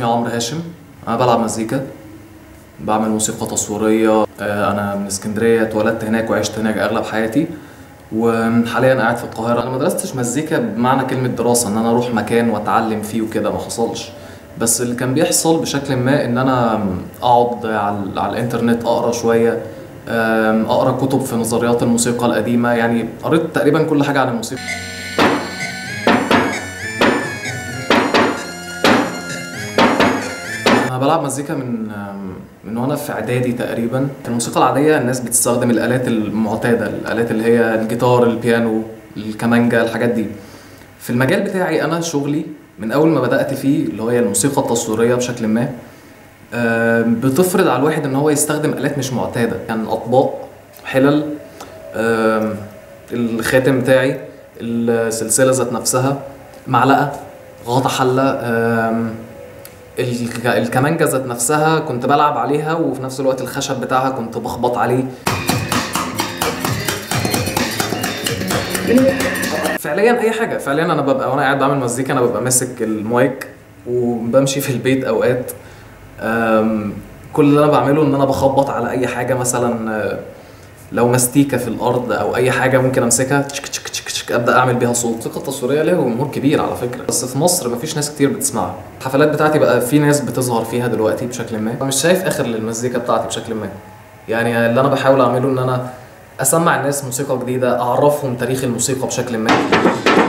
اسمي عمرو هاشم انا بلعب مزيكا بعمل موسيقى تصويرية آه، أنا من اسكندرية اتولدت هناك وعشت هناك أغلب حياتي وحاليا قاعد في القاهرة أنا ما درستش مزيكا بمعنى كلمة دراسة إن أنا أروح مكان وأتعلم فيه وكده ما حصلش بس اللي كان بيحصل بشكل ما إن أنا أقعد على, على الإنترنت أقرأ شوية آم، أقرأ كتب في نظريات الموسيقى القديمة يعني قريت تقريبا كل حاجة عن الموسيقى انا بلعب مزيكا من من وانا في اعدادي تقريبا في الموسيقى العاديه الناس بتستخدم الالات المعتاده الالات اللي هي الجيتار البيانو الكمانجا الحاجات دي في المجال بتاعي انا شغلي من اول ما بدات فيه اللي هي الموسيقى التصويريه بشكل ما آم، بتفرض على الواحد ان هو يستخدم الات مش معتاده يعني اطباق حلل آم، الخاتم بتاعي السلسله ذات نفسها معلقه غطا حله آم، الك- الكمانجة ذات نفسها كنت بلعب عليها وفي نفس الوقت الخشب بتاعها كنت بخبط عليه فعليا اي حاجه فعليا انا ببقى وانا قاعد بعمل مزيكا انا ببقى ماسك المايك وبمشي في البيت اوقات أم، كل اللي انا بعمله ان انا بخبط على اي حاجه مثلا آه، لو مستيكه في الارض او اي حاجه ممكن امسكها تشك تشك تشك تشك ابدا اعمل بيها صوت الموسيقى التصويريه ليها جمهور كبير على فكره بس في مصر مفيش ناس كتير بتسمعها الحفلات بتاعتي بقى في ناس بتظهر فيها دلوقتي بشكل ما مش شايف اخر للمزيكا بتاعتي بشكل ما يعني اللي انا بحاول اعمله ان انا اسمع الناس موسيقى جديده اعرفهم تاريخ الموسيقى بشكل ما